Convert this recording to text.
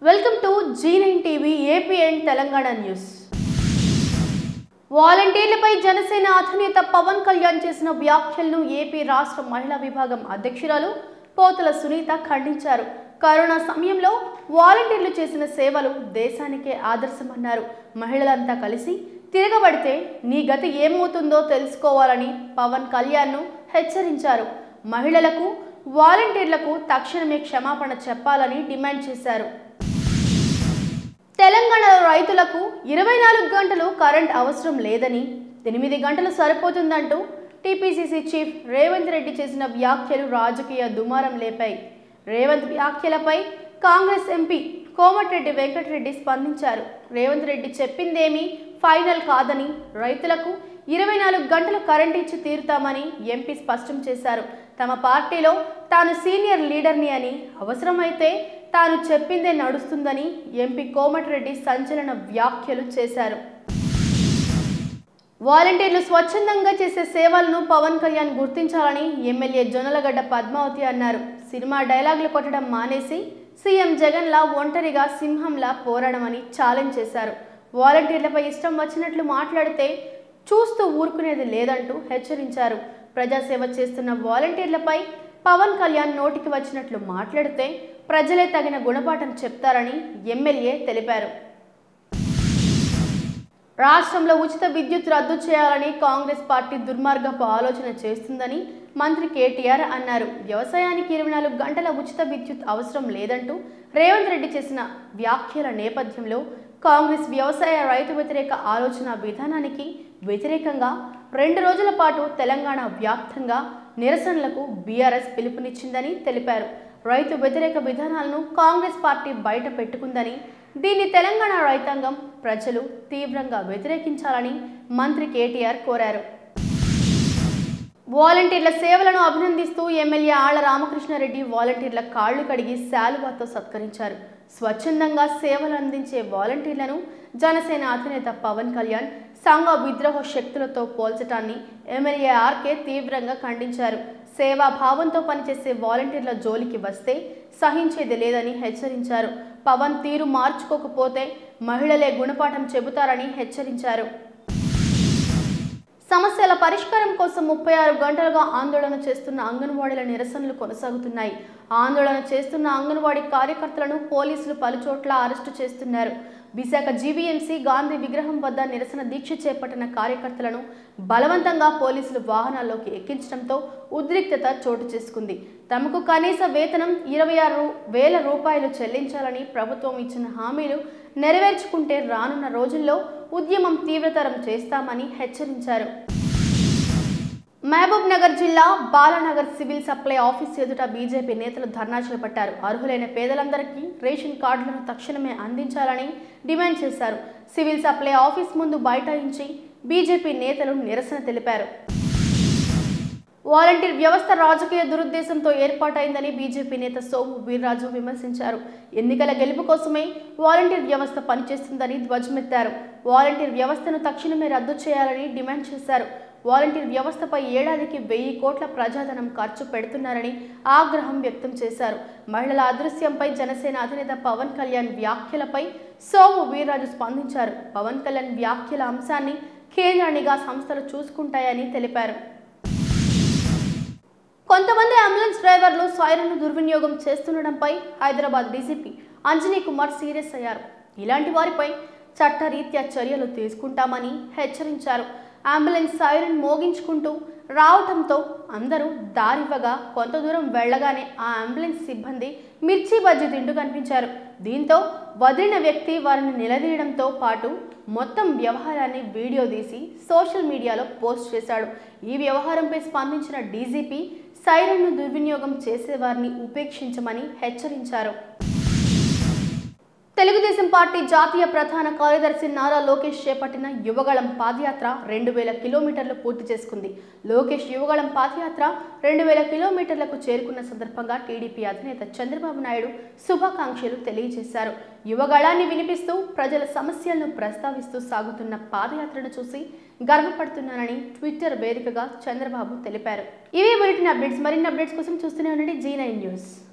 welcome to Zee nine TV AP and Telangana news వాలంటీర్లపై జనసేన అధినేత పవన్ కళ్యాణ్ చేసిన వ్యాఖ్యలను ఏపీ రాష్ట్ర మహిళా విభాగం అధ్యక్షురాలు పోతుల సునీత ఖండించారు కరోనా సమయంలో వాలంటీర్లు చేసిన సేవలు దేశానికే ఆదర్శమన్నారు మహిళలంతా కలిసి తిరగబడితే నీ గతి ఏమవుతుందో తెలుసుకోవాలని పవన్ కళ్యాణ్ను హెచ్చరించారు మహిళలకు వాలంటీర్లకు తక్షణమే క్షమాపణ చెప్పాలని డిమాండ్ చేశారు తెలంగాణలో రైతులకు ఇరవై నాలుగు గంటలు కరెంట్ అవసరం లేదని ఎనిమిది గంటలు సరిపోతుందంటూ టీపీసీసీ చీఫ్ రేవంత్ రెడ్డి చేసిన వ్యాఖ్యలు రాజకీయ దుమారం లేపాయి రేవంత్ వ్యాఖ్యలపై కాంగ్రెస్ ఎంపీ కోమటిరెడ్డి వెంకటరెడ్డి స్పందించారు రేవంత్ రెడ్డి చెప్పిందేమీ ఫైనల్ కాదని రైతులకు ఇరవై నాలుగు గంటలు కరెంట్ ఇచ్చి తీరుతామని ఎంపీ స్పష్టం చేశారు తమ పార్టీలో తాను సీనియర్ లీడర్ని అని అవసరమైతే తాను చెప్పిందే నడుస్తుందని ఎంపీ కోమటిరెడ్డి సంచలన వ్యాఖ్యలు చేశారు వాలంటీర్లు స్వచ్ఛందంగా చేసే సేవలను పవన్ కళ్యాణ్ గుర్తించాలని ఎమ్మెల్యే జొన్నలగడ్డ పద్మావతి అన్నారు సినిమా డైలాగులు కొట్టడం మానేసి సీఎం జగన్లా ఒంటరిగా సింహంలా పోరాడమని ఛాలెంజ్ చేశారు వాలంటీర్లపై ఇష్టం వచ్చినట్లు మాట్లాడితే చూస్తూ ఊరుకునేది లేదంటూ హెచ్చరించారు ప్రజాసేవ చేస్తున్న వాలంటీర్లపై పవన్ కళ్యాణ్ నోటికి వచ్చినట్లు మాట్లాడితే ప్రజలే తగిన గుణపాఠం చెప్తారని ఎమ్మెల్యే తెలిపారు రాష్ట్రంలో ఉచిత విద్యుత్ రద్దు చేయాలని కాంగ్రెస్ పార్టీ దుర్మార్గపు ఆలోచన చేస్తుందని మంత్రి కేటీఆర్ అన్నారు వ్యవసాయానికి ఇరవై నాలుగు గంటల ఉచిత విద్యుత్ అవసరం లేదంటూ రేవంత్ రెడ్డి చేసిన వ్యాఖ్యల నేపథ్యంలో కాంగ్రెస్ వ్యవసాయ రైతు వ్యతిరేక ఆలోచన విధానానికి వ్యతిరేకంగా రెండు రోజుల పాటు తెలంగాణ వ్యాప్తంగా నిరసనలకు బీఆర్ఎస్ పిలుపునిచ్చిందని తెలిపారు రైతు వ్యతిరేక విధానాలను కాంగ్రెస్ పార్టీ బయట పెట్టుకుందని దీన్ని తెలంగాణ రైతాంగం ప్రజలు తీవ్రంగా వ్యతిరేకించాలని మంత్రి కేటీఆర్ కోరారు వాలంటీర్ల సేవలను అభినందిస్తూ ఎమ్మెల్యే ఆళ్ల రామకృష్ణారెడ్డి వాలంటీర్ల కాళ్లు కడిగి శాలువాతో సత్కరించారు స్వచ్ఛందంగా సేవలు అందించే వాలంటీర్లను జనసేన అధినేత పవన్ కళ్యాణ్ సంఘ విద్రోహ శక్తులతో పోల్చటాన్ని ఎమ్మెల్యే ఆర్కే తీవ్రంగా ఖండించారు సేవా భావంతో పనిచేసే వాలంటీర్ల జోలికి వస్తే సహించేది లేదని హెచ్చరించారు పవన్ తీరు మార్చుకోకపోతే మహిళలే గుణపాఠం చెబుతారని హెచ్చరించారు సమస్యల పరిష్కారం కోసం ముప్పై ఆరు గంటలుగా ఆందోళన చేస్తున్న అంగన్వాడీల నిరసనలు కొనసాగుతున్నాయి ఆందోళన చేస్తున్న అంగన్వాడీ కార్యకర్తలను పోలీసులు పలుచోట్ల అరెస్టు చేస్తున్నారు విశాఖ జీవీఎంసీ గాంధీ విగ్రహం వద్ద నిరసన దీక్ష చేపట్టిన కార్యకర్తలను బలవంతంగా పోలీసులు వాహనాల్లోకి ఎక్కించడంతో ఉద్రిక్తత చోటు చేసుకుంది తమకు కనీస వేతనం ఇరవై ఆరు వేల రూపాయలు చెల్లించాలని ప్రభుత్వం ఇచ్చిన హామీలు నెరవేర్చుకుంటే రానున్న రోజుల్లో ఉద్యమం తీవ్రతరం చేస్తామని హెచ్చరించారు మహబూబ్ నగర్ జిల్లా బాలానగర్ సివిల్ సప్లై ఆఫీస్ ఎదుట బీజేపీ నేతలు ధర్నా చేపట్టారు అర్హులైన పేదలందరికీ రేషన్ కార్డులను తక్షణమే అందించాలని డిమాండ్ చేశారు సివిల్ సప్లై ఆఫీస్ ముందు బైఠాయించి బీజేపీ నేతలు నిరసన తెలిపారు వాలంటీర్ వ్యవస్థ రాజకీయ దురుద్దేశంతో ఏర్పాటైందని బీజేపీ నేత సోము వీర్రాజు విమర్శించారు ఎన్నికల గెలుపు కోసమే వాలంటీర్ వ్యవస్థ పనిచేస్తుందని ధ్వజమెత్తారు వాలంటీర్ వ్యవస్థను తక్షణమే రద్దు చేయాలని డిమాండ్ చేశారు వాలంటీర్ వ్యవస్థపై ఏడాదికి వెయ్యి కోట్ల ప్రజాధనం ఖర్చు పెడుతున్నారని ఆగ్రహం వ్యక్తం చేశారు మహిళల అదృశ్యంపై జనసేన అధినేత పవన్ కళ్యాణ్ వ్యాఖ్యలపై సోము వీర్రాజు స్పందించారు పవన్ కళ్యాణ్ వ్యాఖ్యల అంశాన్ని కేంద్ర నిఘా సంస్థలు చూసుకుంటాయని తెలిపారు కొంతమంది అంబులెన్స్ డ్రైవర్లు సైరన్ను దుర్వినియోగం చేస్తుండడంపై హైదరాబాద్ డీసీపీ అంజనీ కుమార్ సీరియస్ అయ్యారు ఇలాంటి వారిపై చట్టరీత్యా చర్యలు తీసుకుంటామని హెచ్చరించారు అంబులెన్స్ సైరన్ మోగించుకుంటూ రావటంతో అందరూ దారివ్వగా కొంత దూరం వెళ్ళగానే ఆ అంబులెన్స్ సిబ్బంది మిర్చి బజ్జి తింటూ కనిపించారు దీంతో వదిలిన వ్యక్తి వారిని నిలదీయడంతో పాటు మొత్తం వ్యవహారాన్ని వీడియో తీసి సోషల్ మీడియాలో పోస్ట్ చేశాడు ఈ వ్యవహారంపై స్పందించిన డీజీపీ సైరన్ను దుర్వినియోగం చేసేవారిని ఉపేక్షించమని హెచ్చరించారు తెలుగుదేశం పార్టీ జాతీయ ప్రధాన కార్యదర్శి నారా లోకేష్ చేపట్టిన యువగళం పాదయాత్ర రెండు వేల కిలోమీటర్లు పూర్తి చేసుకుంది లోకేష్ యువగళం పాదయాత్ర రెండు వేల కిలోమీటర్లకు చేరుకున్న సందర్భంగా టీడీపీ అధినేత చంద్రబాబు నాయుడు శుభాకాంక్షలు తెలియజేశారు యువగళాన్ని వినిపిస్తూ ప్రజల సమస్యలను ప్రస్తావిస్తూ సాగుతున్న పాదయాత్రను చూసి గర్వపడుతున్నానని ట్విట్టర్ వేదికగా చంద్రబాబు తెలిపారు ఇవే బులెటిన్ అప్డేట్స్ మరిన్ని అప్డేట్స్ కోసం చూస్తూనే ఉండండి జీ నైన్ న్యూస్